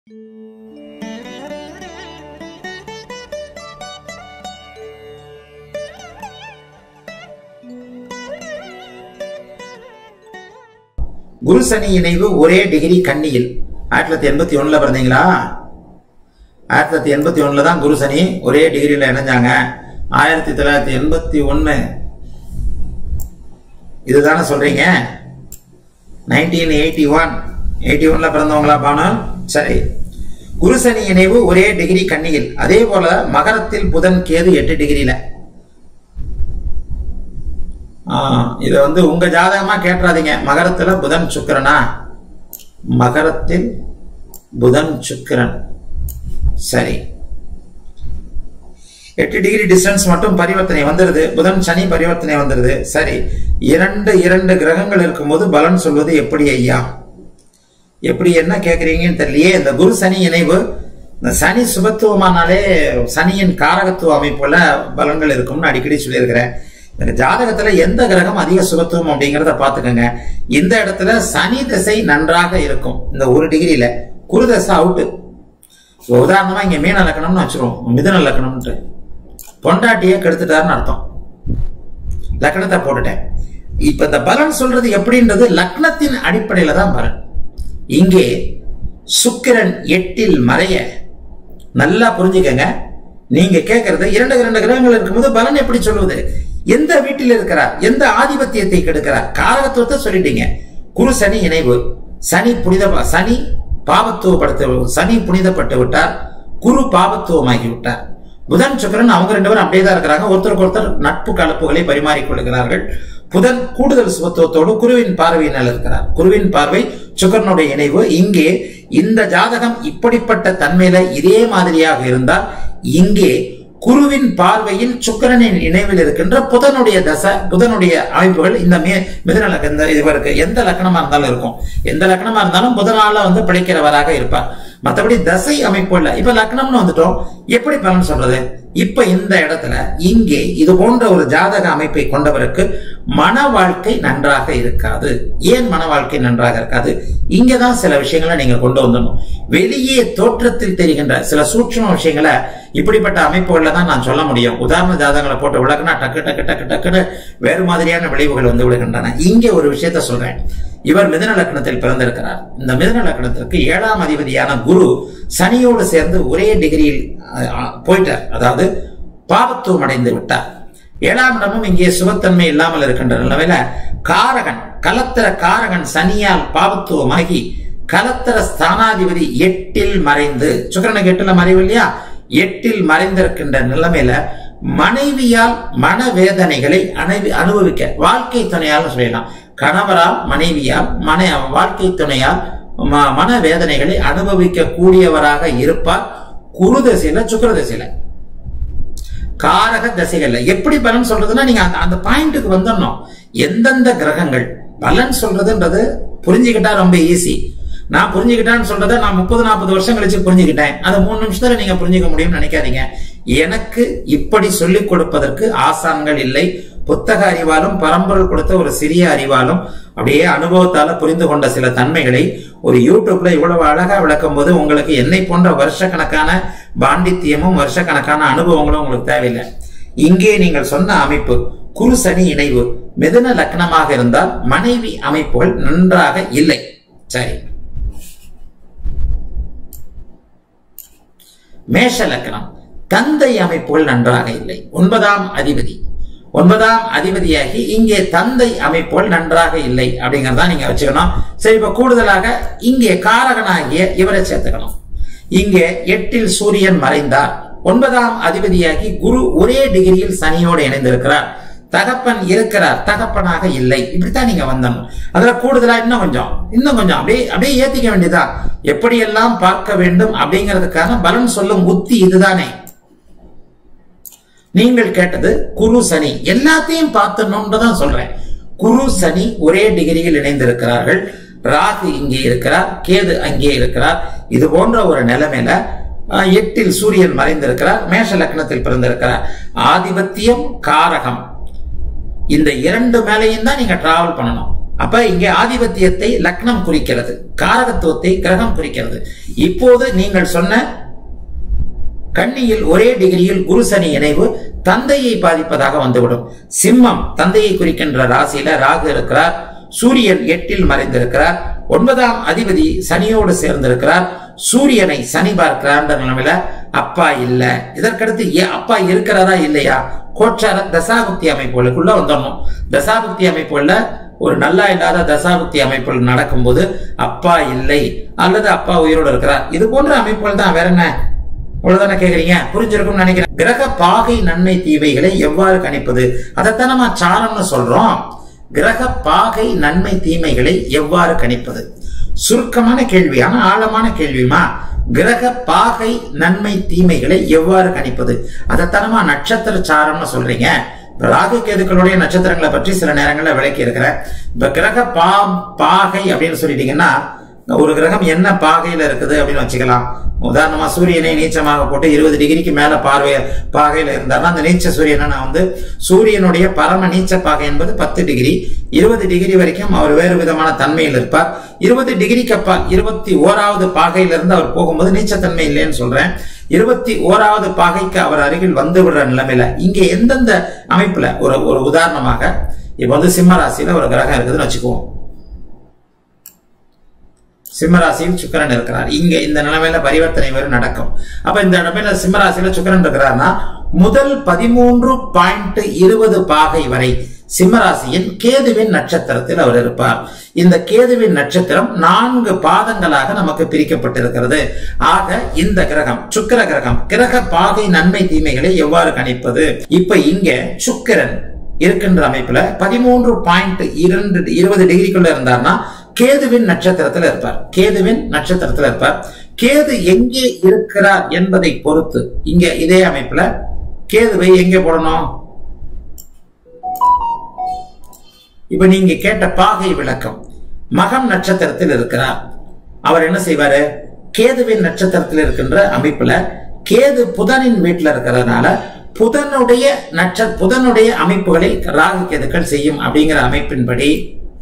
குரு சனி இணைவு ஒரே டிகிரி கன்னியில் ஆயிரத்தி தொள்ளாயிரத்தி எண்பத்தி ஒண்ணுல பிறந்தீங்களா ஆயிரத்தி தொள்ளாயிரத்தி எண்பத்தி ஒண்ணுல தான் குரு சனி ஒரே டிகிரியில இணைஞ்சாங்க ஆயிரத்தி தொள்ளாயிரத்தி எண்பத்தி ஒன்னு இதுதானே சொல்றீங்க நைன்டீன் எயிட்டி ஒன் எயிட்டி ஒன்ல பிறந்தவங்களா பானு சரி குரு சனி இணைவு ஒரே டிகிரி கன்னியில் அதே போல மகரத்தில் புதன் கேது எட்டு டிகிரியில இதை வந்து உங்க ஜாதகமா கேட்டுறாதீங்க மகரத்துல புதன் சுக்கிரனா மகரத்தில் புதன் சுக்கிரன் சரி எட்டு டிகிரி டிஸ்டன்ஸ் மட்டும் பரிவர்த்தனை வந்துருது புதன் சனி பரிவர்த்தனை வந்துருது சரி இரண்டு இரண்டு கிரகங்கள் இருக்கும்போது பலன் சொல்வது எப்படி ஐயா எப்படி என்ன கேட்குறீங்கன்னு தெரியலையே இந்த குரு சனி இணைவு இந்த சனி சுபத்துவமானாலே சனியின் காரகத்துவ அமைப்புல பலன்கள் இருக்கும்னு அடிக்கடி சொல்லியிருக்கிறேன் இந்த ஜாதகத்துல எந்த கிரகம் அதிக சுபத்துவம் அப்படிங்கிறத பாத்துக்கோங்க இந்த இடத்துல சனி திசை நன்றாக இருக்கும் இந்த ஒரு டிகிரியில குரு தசை அவுட்டு உதாரணமா இங்க மீன லக்கணம்னு வச்சிருவோம் மிதுன லக்கணம்ன்ட்டு பொண்டாட்டியை கெடுத்துட்டாருன்னு அர்த்தம் லக்கணத்தை போட்டுட்டேன் இப்ப இந்த பலன் சொல்றது எப்படின்றது லக்னத்தின் அடிப்படையில தான் பலன் இங்கே சுக்கிரன் எட்டில் மறைய நல்லா புரிஞ்சுக்கங்க நீங்க கேட்கறது இரண்டு இரண்டு கிரகங்கள் இருக்கும்போது பலன் எப்படி சொல்லுவது எந்த வீட்டில் இருக்கிறார் எந்த ஆதிபத்தியத்தை கெடுக்கிறார் காரகத்துவத்தை சொல்லிட்டீங்க குரு சனி இணைவு சனி புனித சனி பாவத்துவப்படுத்த சனி புனிதப்பட்டு விட்டார் குரு பாவத்துவமாகி விட்டார் புதன் சுக்கரன் அவங்க ரெண்டு பேரும் அப்படியே தான் இருக்கிறாங்க ஒருத்தருக்கு ஒருத்தர் நட்பு கலப்புகளை பரிமாறிக்கொள்கிறார்கள் புதன் கூடுதல் சுபத்துவத்தோடு குருவின் பார்வையினால் இருக்கிறார் குருவின் பார்வை சுக்கரனுடைய இணைவு இங்கே இந்த ஜாதகம் இப்படிப்பட்ட தன்மையில இதே மாதிரியாக இருந்தால் இங்கே குருவின் பார்வையில் சுக்கரனின் இணைவில் இருக்கின்ற புதனுடைய தசை புதனுடைய அமைப்புகள் இந்த மே மிதன இந்த இவருக்கு எந்த லக்கணமா இருந்தாலும் இருக்கும் எந்த லக்கணமா இருந்தாலும் புதனால வந்து பிழைக்கிறவராக இருப்பார் மற்றபடி தசை அமைப்பு இல்ல இப்ப லக்னம்னு வந்துட்டோம் எப்படி பலன் சொல்றது இப்ப இந்த இடத்துல இங்கே இது போன்ற ஒரு ஜாதக அமைப்பை கொண்டவருக்கு மன வாழ்க்கை நன்றாக இருக்காது ஏன் மன வாழ்க்கை நன்றாக இருக்காது இங்கதான் சில விஷயங்களை நீங்க கொண்டு வந்துடணும் வெளியே தோற்றத்தில் தெரிகின்ற சில சூட்சம விஷயங்களை இப்படிப்பட்ட அமைப்புகள்ல தான் நான் சொல்ல முடியும் உதாரண ஜாதகங்களை போட்டு விளக்குனா டக்கு டக்கு டக்கு டக்குன்னு வேறு மாதிரியான விளைவுகள் வந்து விடுகின்றன இங்கே ஒரு விஷயத்த சொல்றேன் இவர் மிதன லக்னத்தில் பிறந்திருக்கிறார் இந்த மிதன லக்னத்திற்கு ஏழாம் அதிபதியான குரு சனியோடு சேர்ந்து ஒரே டிகிரியில் போயிட்டார் அதாவது பாவத்துவம் அடைந்து விட்டார் ஏழாம் இடமும் இங்கே சுபத்தன்மை இல்லாமல் இருக்கின்ற நிலவையில காரகன் கலத்திர காரகன் சனியால் பாவத்துவமாகி கலத்திர ஸ்தானாதிபதி எட்டில் மறைந்து சுக்கரனுக்கு எட்டுல மறைவு இல்லையா எட்டில் மறைந்திருக்கின்ற நிலைமையில மனைவியால் மனவேதனைகளை அணைவி அனுபவிக்க வாழ்க்கை துணையால் சொல்லலாம் கணவரால் மனைவியால் மன வாழ்க்கை துணையால் மன வேதனைகளை அனுபவிக்க கூடியவராக இருப்பார் குரு தசையில சுக்கர தசையில காரக தசைகள்ல எப்படி பலன் சொல்றதுன்னா நீங்க அந்த அந்த பாயிண்ட்டுக்கு வந்துடணும் எந்தெந்த கிரகங்கள் பலன் சொல்றதுன்றது புரிஞ்சுக்கிட்டா ரொம்ப ஈஸி நான் புரிஞ்சுக்கிட்டேன்னு சொல்றத நான் முப்பது நாற்பது வருஷம் கழிச்சு புரிஞ்சுக்கிட்டேன் அதை மூணு நிமிஷத்துல நீங்க புரிஞ்சுக்க முடியும்னு நினைக்காதீங்க எனக்கு இப்படி சொல்லிக் கொடுப்பதற்கு ஆசான்கள் இல்லை புத்தக அறிவாலும் பரம்பொருள் கொடுத்த ஒரு சிறிய அறிவாலும் அப்படியே அனுபவத்தால புரிந்து கொண்ட சில தன்மைகளை ஒரு யூடியூப்ல இவ்வளவு அழகா விளக்கும் போது உங்களுக்கு என்னை போன்ற வருஷக்கணக்கான பாண்டித்தியமும் வருஷக்கணக்கான அனுபவங்களும் உங்களுக்கு தேவையில்லை இங்கே நீங்கள் சொன்ன அமைப்பு குரு சனி இணைவு மிதன லக்னமாக இருந்தால் மனைவி அமைப்புகள் நன்றாக இல்லை சரி மேஷ லக்னம் தந்தை அமைப்புகள் நன்றாக இல்லை ஒன்பதாம் அதிபதி ஒன்பதாம் அதிபதியாகி இங்கே தந்தை அமைப்புகள் நன்றாக இல்லை அப்படிங்கறத நீங்க வச்சுக்கணும் சரி இப்ப கூடுதலாக இங்கே காரகனாகிய இவரை சேர்த்துக்கணும் இங்கே எட்டில் சூரியன் மறைந்தார் ஒன்பதாம் அதிபதியாகி குரு ஒரே டிகிரியில் சனியோடு இணைந்திருக்கிறார் தகப்பன் இருக்கிறார் தகப்பனாக இல்லை இப்படித்தான் நீங்க வந்தணும் அதுல கூடுதலா இன்னும் கொஞ்சம் இன்னும் கொஞ்சம் அப்படியே அப்படியே ஏத்திக்க வேண்டியதான் எப்படியெல்லாம் பார்க்க வேண்டும் அப்படிங்கிறதுக்கான பலன் சொல்லும் உத்தி இதுதானே நீங்கள் கேட்டது குரு சனி எல்லாத்தையும் பார்த்தணும்ன்றதான் சொல்றேன் குரு சனி ஒரே டிகிரியில் இணைந்திருக்கிறார்கள் ராகு இங்கே இருக்கிறார் கேது அங்கே இருக்கிறார் இது போன்ற ஒரு நிலைமையில எட்டில் சூரியன் மறைந்திருக்கிறார் மேஷ லக்னத்தில் பிறந்திருக்கிறார் ஆதிபத்தியம் காரகம் இந்த இரண்டு மேலையும் தான் நீங்க டிராவல் பண்ணணும் அப்ப இங்கே ஆதிபத்தியத்தை லக்னம் குறிக்கிறது காரகத்துவத்தை கிரகம் குறிக்கிறது இப்போது நீங்கள் சொன்ன கன்னியில் ஒரே டிகிரியில் குரு சனி இணைவு தந்தையை பாதிப்பதாக வந்துவிடும் சிம்மம் தந்தையை குறிக்கின்ற ராசியில ராகு இருக்கிறார் சூரியன் எட்டில் மறைந்திருக்கிறார் ஒன்பதாம் அதிபதி சனியோடு சேர்ந்திருக்கிறார் சூரியனை சனி பார்க்கிறார் நிலைமையில அப்பா இல்ல இதற்கடுத்து ஏன் அப்பா இருக்கிறாரா இல்லையா கோச்சார தசாபுக்தி அமைப்புகளுக்குள்ள வந்துடணும் தசாபுக்தி அமைப்புகள்ல ஒரு நல்லா இல்லாத தசாபுக்தி அமைப்புகள் நடக்கும்போது அப்பா இல்லை அல்லது அப்பா உயிரோடு இருக்கிறார் இது போன்ற அமைப்புகள் தான் வேற என்ன அவ்வளவுதானே கேக்குறீங்க புரிஞ்சிருக்கும்னு நினைக்கிறேன் கிரக பாகை நன்மை தீமைகளை எவ்வாறு கணிப்பது அதைத்தான் நம்ம சாரம்னு சொல்றோம் கிரக பாகை நன்மை தீமைகளை எவ்வாறு கணிப்பது சுருக்கமான கேள்வி ஆனா ஆழமான கேள்விமா கிரக பாகை நன்மை தீமைகளை எவ்வாறு கணிப்பது அதைத்தானமா நட்சத்திர சாரம்னு சொல்றீங்க இப்ப ராகு கேதுக்களுடைய நட்சத்திரங்களை பற்றி சில நேரங்களில் விளக்கி இருக்கிறேன் இப்ப கிரக பா பாகை அப்படின்னு சொல்லிட்டீங்கன்னா ஒரு கிரகம் என்ன பாகையில இருக்குது அப்படின்னு வச்சுக்கலாம் உதாரணமா சூரியனை நீச்சமாக போட்டு இருபது டிகிரிக்கு மேல பார்வை பாகையில இருந்தாருன்னா அந்த நீச்ச சூரியனை நான் வந்து சூரியனுடைய பரம நீச்ச பாகை என்பது பத்து டிகிரி இருபது டிகிரி வரைக்கும் அவர் வேறு விதமான தன்மையில் இருப்பார் இருபது டிகிரிக்கு அப்பால் இருபத்தி ஓராவது பாகையிலிருந்து அவர் போகும்போது நீச்சத்தன்மை இல்லைன்னு சொல்றேன் இருபத்தி ஓராவது பாகைக்கு அவர் அருகில் வந்து விடுற நிலைமையில இங்க எந்தெந்த அமைப்புல ஒரு ஒரு உதாரணமாக இப்ப வந்து சிம்ம ராசியில ஒரு கிரகம் இருக்குதுன்னு வச்சுக்குவோம் சிம்மராசியில் சுக்கரன் இருக்கிறார் இங்க இந்த நிலைமையில பரிவர்த்தனை வேறு நடக்கும் அப்ப இந்த நிலைமையில சிம்மராசியில சுக்கரன் இருக்கிறார்னா முதல் பதிமூன்று பாயிண்ட் இருபது பாகை வரை சிம்மராசியின் கேதுவின் நட்சத்திரத்தில் அவர் இருப்பார் இந்த கேதுவின் நட்சத்திரம் நான்கு பாதங்களாக நமக்கு பிரிக்கப்பட்டிருக்கிறது ஆக இந்த கிரகம் சுக்கிர கிரகம் கிரக பாகை நன்மை தீமைகளை எவ்வாறு கணிப்பது இப்ப இங்க சுக்கிரன் இருக்கின்ற அமைப்புல பதிமூன்று பாயிண்ட் இரண்டு இருபது டிகிரிக்குள்ள இருந்தார்னா கேதுவின் நட்சத்திரத்தில் இருப்பார் கேதுவின் நட்சத்திரத்தில் இருப்பார் கேது எங்கே இருக்கிறார் என்பதை பொறுத்து இங்க இதே அமைப்புல கேதுவை எங்கே போடணும் இப்ப நீங்க கேட்ட பாகை விளக்கம் மகம் நட்சத்திரத்தில் இருக்கிறார் அவர் என்ன செய்வாரு கேதுவின் நட்சத்திரத்தில் இருக்கின்ற அமைப்புல கேது புதனின் வீட்டுல இருக்கிறதுனால புதனுடைய நட்ச புதனுடைய அமைப்புகளை ராகு கேதுக்கள் செய்யும் அப்படிங்கிற அமைப்பின்படி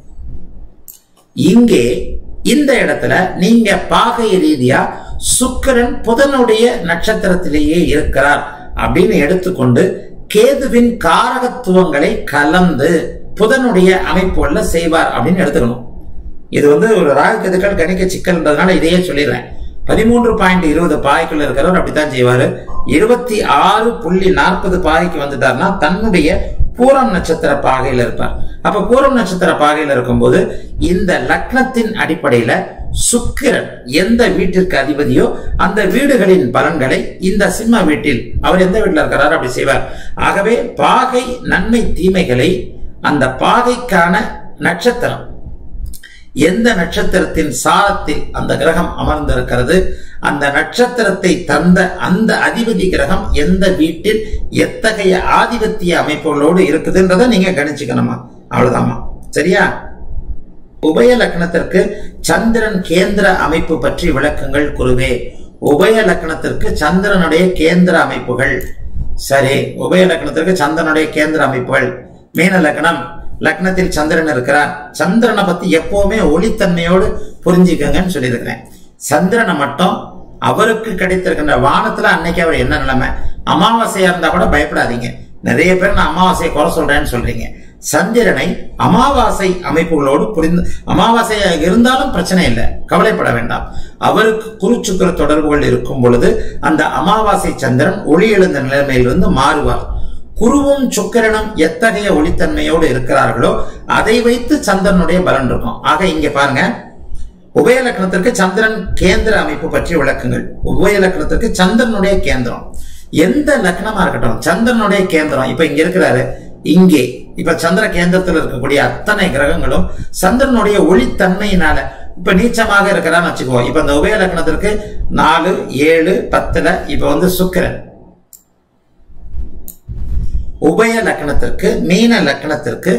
இங்கே இந்த இடத்துல நீங்க பாகை ரீதியா சுக்கரன் புதனுடைய நட்சத்திரத்திலேயே இருக்கிறார் அப்படின்னு எடுத்துக்கொண்டு கேதுவின் காரகத்துவங்களை கலந்து புதனுடைய அமைப்புகள்ல செய்வார் அப்படின்னு எடுத்துக்கணும் இது வந்து ஒரு ராகு கேதுக்கள் கணிக்க சிக்கல்ன்றதுனால இதையே சொல்லிடுறேன் பதிமூன்று பாயிண்ட் இருபது பாய்க்குள்ள இருக்கிறவர் அப்படித்தான் செய்வாரு இருபத்தி ஆறு புள்ளி நாற்பது பாகைக்கு வந்துட்டார்னா தன்னுடைய பூரம் நட்சத்திர பாகையில் இருப்பார் அப்ப பூரம் நட்சத்திர பாகையில் இருக்கும்போது இந்த லக்னத்தின் அடிப்படையில சுக்கிரன் எந்த வீட்டிற்கு அதிபதியோ அந்த வீடுகளின் பலன்களை இந்த சிம்ம வீட்டில் அவர் எந்த வீட்டில் இருக்கிறார் அப்படி செய்வார் ஆகவே பாகை நன்மை தீமைகளை அந்த பாகைக்கான நட்சத்திரம் எந்த நட்சத்திரத்தின் சாரத்தில் அந்த கிரகம் அமர்ந்திருக்கிறது அந்த நட்சத்திரத்தை தந்த அந்த அதிபதி கிரகம் எந்த வீட்டில் எத்தகைய ஆதிபத்திய அமைப்புகளோடு இருக்குதுன்றதை நீங்க கணிச்சுக்கணுமா அவ்வளவுதாமா சரியா உபய லக்னத்திற்கு சந்திரன் கேந்திர அமைப்பு பற்றி விளக்கங்கள் குருவே உபய லக்னத்திற்கு சந்திரனுடைய கேந்திர அமைப்புகள் சரி உபய லக்னத்திற்கு சந்திரனுடைய கேந்திர அமைப்புகள் மீன லக்னம் லக்னத்தில் சந்திரன் இருக்கிறார் சந்திரனை பத்தி எப்பவுமே ஒளித்தன்மையோடு புரிஞ்சுக்கங்கன்னு சொல்லியிருக்கிறேன் சந்திரனை மட்டும் அவருக்கு கிடைத்திருக்கின்ற வானத்துல அன்னைக்கு அவர் என்ன நிலைமை அமாவாசையா இருந்தா கூட பயப்படாதீங்க நிறைய பேர் நான் அமாவாசையை குறை சொல்றேன்னு சொல்றீங்க சந்திரனை அமாவாசை அமைப்புகளோடு புரிந்து அமாவாசையா இருந்தாலும் பிரச்சனை இல்லை கவலைப்பட வேண்டாம் அவருக்கு குருச்சுக்கர தொடர்புகள் இருக்கும் பொழுது அந்த அமாவாசை சந்திரன் ஒளி எழுந்த நிலைமையிலிருந்து மாறுவார் குருவும் சுக்கிரனும் எத்தகைய ஒளித்தன்மையோடு இருக்கிறார்களோ அதை வைத்து சந்திரனுடைய பலன் இருக்கும் ஆக இங்க பாருங்க உபய லக்னத்திற்கு சந்திரன் கேந்திர அமைப்பு பற்றி விளக்குங்கள் உபய லக்னத்திற்கு சந்திரனுடைய கேந்திரம் எந்த லக்னமா இருக்கட்டும் சந்திரனுடைய கேந்திரம் இப்ப இங்க இருக்கிறாரு இங்கே இப்ப சந்திர கேந்திரத்தில் இருக்கக்கூடிய அத்தனை கிரகங்களும் சந்திரனுடைய ஒளித்தன்மையினால இப்ப நீச்சமாக இருக்கிறான்னு வச்சுக்குவோம் இப்ப இந்த உபய லக்னத்திற்கு நாலு ஏழு பத்துல இப்ப வந்து சுக்கிரன் உபய லக்னத்திற்கு மீன லக்னத்திற்கு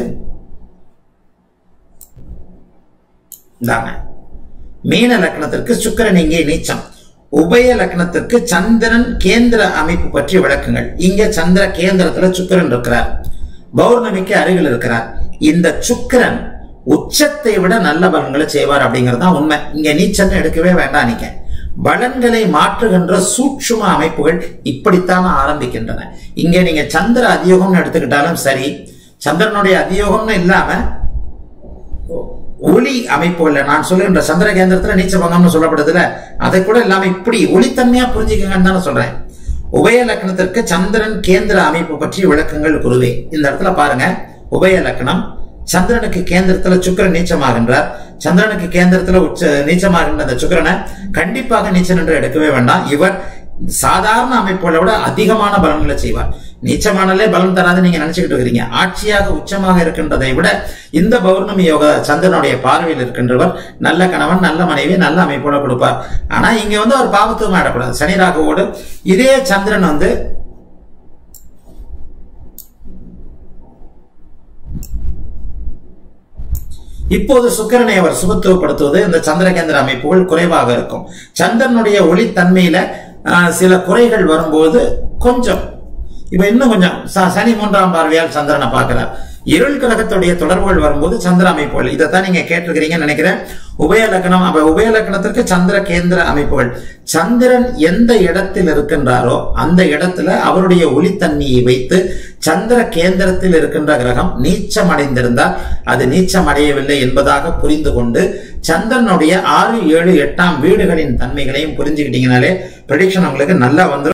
இந்தாங்க மீன லக்னத்திற்கு சுக்கிரன் இங்கே நீச்சம் உபய லக்னத்திற்கு சந்திரன் கேந்திர அமைப்பு பற்றி விளக்குங்கள் இங்க சந்திர கேந்திரத்துல சுக்கிரன் இருக்கிறார் பௌர்ணமிக்கு அருகில் இருக்கிறார் இந்த சுக்கிரன் உச்சத்தை விட நல்ல பலன்களை செய்வார் அப்படிங்கிறது தான் உண்மை இங்க நீச்சல்னு எடுக்கவே வேண்டாம் நீங்க பலன்களை மாற்றுகின்ற சூட்சும அமைப்புகள் இப்படித்தான் ஆரம்பிக்கின்றன இங்க நீங்க சந்திர அதியோகம்னு எடுத்துக்கிட்டாலும் சரி சந்திரனுடைய அதியோகம்னு இல்லாம ஒளி அமைப்புகள்ல நான் சொல்லுகின்ற சந்திர கேந்திரத்துல நீச்சபங்கம்னு சொல்லப்படுதுல அதை கூட இல்லாம இப்படி ஒளித்தன்மையா புரிஞ்சுக்கங்கன்னு தானே சொல்றேன் உபய லக்னத்திற்கு சந்திரன் கேந்திர அமைப்பு பற்றிய விளக்கங்கள் குருவே இந்த இடத்துல பாருங்க உபய லக்னம் சந்திரனுக்கு கேந்திரத்துல சுக்கிரன் நீச்சமாகின்றார் சந்திரனுக்கு கேந்திரத்துல உச்ச நீச்சமாகின்ற அந்த சுக்கிரனை கண்டிப்பாக நீச்சல் என்று எடுக்கவே வேண்டாம் இவர் சாதாரண அமைப்புகளை விட அதிகமான பலன்களை செய்வார் நீச்சமானலே பலன் தராது நீங்க நினைச்சுக்கிட்டு இருக்கிறீங்க ஆட்சியாக உச்சமாக இருக்கின்றதை விட இந்த பௌர்ணமி யோக சந்திரனுடைய பார்வையில் இருக்கின்றவர் நல்ல கணவன் நல்ல மனைவி நல்ல அமைப்போட கொடுப்பார் ஆனா இங்க வந்து அவர் பாவத்துவம் ஆடக்கூடாது சனி ராகுவோடு இதே சந்திரன் வந்து இப்போது சுக்கிரனை அவர் சுபத்துவப்படுத்துவது இந்த சந்திரகேந்திர அமைப்புகள் குறைவாக இருக்கும் சந்திரனுடைய ஒளித்தன்மையில ஆஹ், சில குறைகள் வரும்போது கொஞ்சம் இப்ப இன்னும் கொஞ்சம் ச- சனி மூன்றாம் பார்வையால் சந்திரனை பார்க்கிறார் இருள் கிரகத்துடைய தொடர்புகள் வரும்போது சந்திர அமைப்புகள் இதைத்தான் நீங்க கேட்டிருக்கிறீங்கன்னு நினைக்கிறேன் உபய லக்னம் அப்ப உபய லக்னத்திற்கு சந்திர கேந்திர அமைப்புகள் சந்திரன் எந்த இடத்தில் இருக்கின்றாரோ அந்த இடத்துல அவருடைய ஒளித்தன்மையை வைத்து சந்திர கேந்திரத்தில் இருக்கின்ற கிரகம் நீச்சம் அடைந்திருந்தால் அது நீச்சம் அடையவில்லை என்பதாக புரிந்து கொண்டு சந்திரனுடைய ஆறு ஏழு எட்டாம் வீடுகளின் தன்மைகளையும் புரிஞ்சுக்கிட்டீங்கனாலே ப்ரெடிக்ஷன் உங்களுக்கு நல்லா வந்துடும்